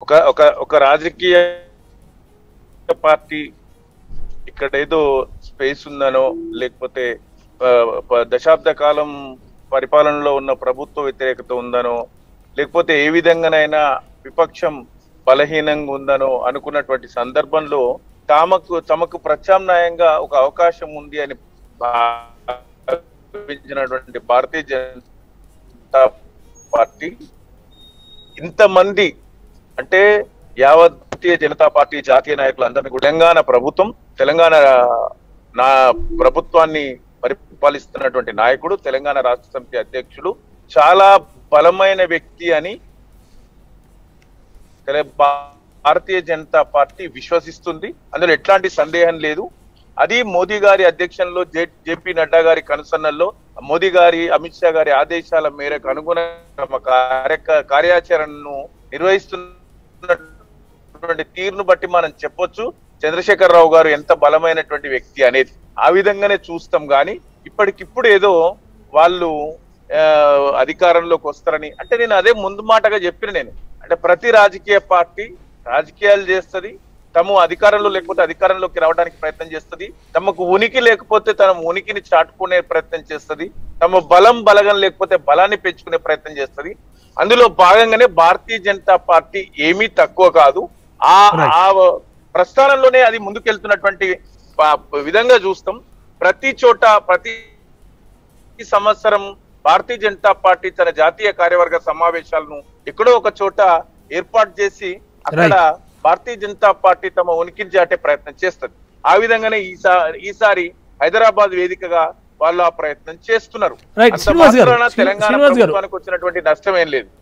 ఒక ఒక ఒక రాజకీయ పార్టీ ఇక్కడ ఏదో స్పేస్ ఉందనో లేకపోతే ఆ, ప- దశాబ్ద కాలం పరిపాలనలో ఉన్న ప్రభుత్వ వ్యతిరేకత ఉందనో లేకపోతే ఏ విధంగానైనా విపక్షం బలహీనంగా ఉందనో అనుకున్నటువంటి సందర్భంలో తమకు తమకు ప్రత్యామ్నాయంగా ఒక అవకాశం ఉంది అని భావించినటువంటి భారతీయ జనతా పార్టీ ఇంతమంది అంటే యావత్ భారతీయ జనతా పార్టీ జాతీయ నాయకులందరినీ కూడా తెలంగాణ ప్రభుత్వం తెలంగాణ నా ప్రభుత్వాన్ని పరిపాలిస్తున్నటువంటి నాయకుడు తెలంగాణ రాష్ట్ర సమితి అధ్యక్షుడు చాలా బలమైన వ్యక్తి అని తెల- భారతీయ జనతా పార్టీ విశ్వసిస్తుంది అందులో ఎట్లాంటి సందేహం లేదు అది మోదీ గారి అధ్యక్షంలో జె జేపీ నడ్డా గారి కనుసన్నల్లో మోదీ గారి అమిత్ షా గారి ఆదేశాల మేరకు అనుగుణంగా తమ కార్య కార్యాచరణను నిర్వహిస్తున్నటువంటి తీరును బట్టి మనం చెప్పొచ్చు చంద్రశేఖర్ రావు గారు ఎంత బలమైనటువంటి వ్యక్తి అనేది ఆ విధంగానే చూస్తాం గాని ఇప్పటికిప్పుడు ఏదో వాళ్ళు ఆ, అధికారంలోకి వస్తారని అంటే నేను అదే ముందు మాటగా చెప్పిన నేను అంటే ప్రతి రాజకీయ పార్టీ రాజకీయాలు చేస్తది తమ అధికారంలో లేకపోతే అధికారంలోకి రావడానికి ప్రయత్నం చేస్తది తమకు ఉనికి లేకపోతే తన ఉనికిని చాటుకునే ప్రయత్నం చేస్తది తమ బలం బలగం లేకపోతే బలాన్ని పెంచుకునే ప్రయత్నం చేస్తది అందులో భాగంగానే భారతీయ జనతా పార్టీ ఏమీ తక్కువ కాదు ఆ Right. ఆ ప్రస్థానంలోనే అది ముందుకెళ్తున్నటువంటి ప- విధంగా చూస్తాం ప్రతి చోట ప్రతి సంవత్సరం భారతీయ జనతా పార్టీ తన జాతీయ కార్యవర్గ సమావేశాలను ఎక్కడో ఒక చోట ఏర్పాటు చేసి అక్కడ భారతీయ జనతా పార్టీ తమ ఉనికిని చాటే ప్రయత్నం చేస్తుంది ఆ విధంగానే ఈసారి ఈసారి హైదరాబాద్ వేదికగా వాళ్ళు ఆ ప్రయత్నం చేస్తున్నారు Right. అంత శ్రీనివాస్ గారు, మాత్రాన శ్రీ- తెలంగాణ శ్రీనివాస్ గారు. ప్రభుత్వానికి వచ్చినటువంటి నష్టం ఏం లేదు